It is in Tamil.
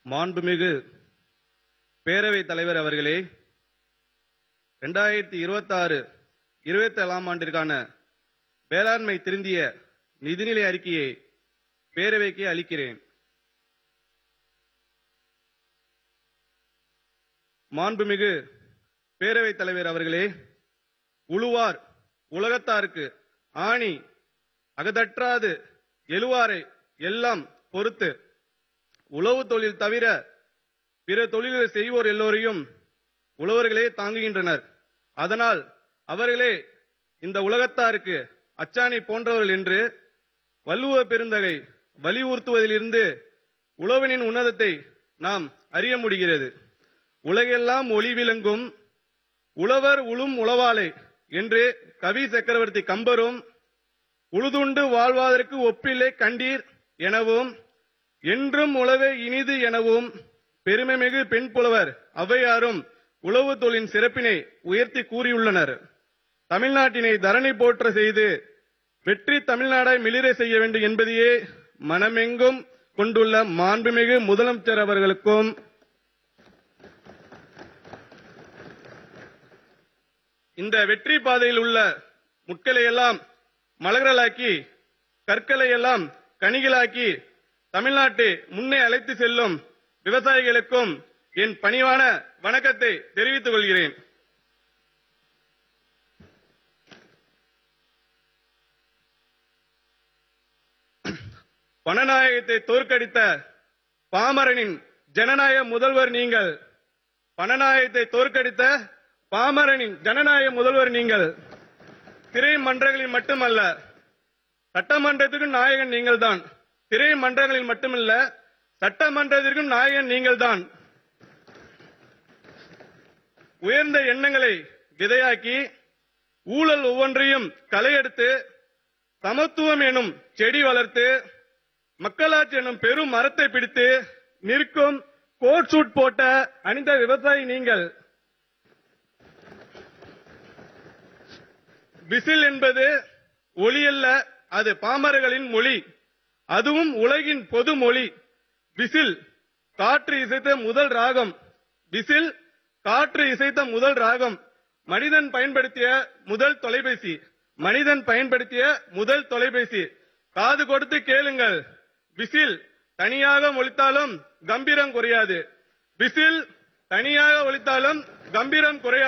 மாண்புமிகு பேரவைத் தலைவர் அவர்களே ரெண்டாயிரத்தி இருபத்தாறு இருபத்தி ஏழாம் ஆண்டிற்கான வேளாண்மை திருந்திய நிதிநிலை அறிக்கையை பேரவைக்கு அளிக்கிறேன் மாண்புமிகு பேரவைத் தலைவர் அவர்களே உழுவார் உலகத்தாருக்கு ஆணி அகதற்றாது எழுவாரை எல்லாம் பொறுத்து உழவு தொழில் தவிர பிற தொழில்களை செய்வோர் எல்லோரையும் உழவர்களே தாங்குகின்றனர் அதனால் அவர்களே இந்த உலகத்தாருக்கு அச்சாணி போன்றவர்கள் என்று வள்ளுவ பெருந்தகை வலியுறுத்துவதிலிருந்து உழவனின் உன்னதத்தை நாம் அறிய முடிகிறது உலகெல்லாம் ஒளி விளங்கும் உழவர் உளும் உளவாளை என்று கவி சக்கரவர்த்தி கம்பரும் உழுதுண்டு வாழ்வதற்கு ஒப்பில்லை கண்டீர் எனவும் என்றும் உழவே இனிது எனவும் பெருமைமிகு பெண் புலவர் ஔவையாரும் உழவு தொழிலின் சிறப்பினை உயர்த்தி கூறியுள்ளனர் தமிழ்நாட்டினை தரணி போற்ற செய்து வெற்றி தமிழ்நாடாய் மிளிர செய்ய வேண்டும் என்பதையே மனமெங்கும் கொண்டுள்ள மாண்புமிகு முதலமைச்சர் அவர்களுக்கும் இந்த வெற்றி பாதையில் உள்ள முட்களை எல்லாம் மலர்களாக்கி கற்களை எல்லாம் கனிகளாக்கி தமிழ்நாட்டை முன்னே அழைத்து செல்லும் விவசாயிகளுக்கும் என் பணிவான வணக்கத்தை தெரிவித்துக் கொள்கிறேன் பணநாயகத்தை தோற்கடித்த பாமரனின் ஜனநாயக முதல்வர் நீங்கள் பணநாயகத்தை தோற்கடித்த பாமரனின் ஜனநாயக முதல்வர் நீங்கள் திரை மன்றங்களில் மட்டுமல்ல சட்டமன்றத்திற்கும் நாயகன் நீங்கள்தான் திரை மன்றங்களில் மட்டுமல்ல சட்டமன்றத்திற்கும் நாயகன் நீங்கள்தான் உயர்ந்த எண்ணங்களை விதையாக்கி ஊழல் ஒவ்வொன்றையும் களையெடுத்து சமத்துவம் எனும் செடி வளர்த்து மக்களாட்சி எனும் பெரும் மரத்தை பிடித்து நிற்கும் கோட் சூட் போட்ட அணிந்த விவசாயி நீங்கள் விசில் என்பது ஒளி அல்ல அது பாமரர்களின் மொழி அதுவும் உலகின் பொது மொழி விசில் காற்று இசைத்த முதல் ராகம் விசில் காற்று இசைத்த முதல் ராகம் மனிதன் பயன்படுத்திய முதல் தொலைபேசி மனிதன் பயன்படுத்திய முதல் தொலைபேசி காது கொடுத்து கேளுங்கள் விசில் தனியாக ஒலித்தாலும் கம்பீரம் குறையாது விசில் தனியாக ஒலித்தாலும் கம்பீரம் குறையாது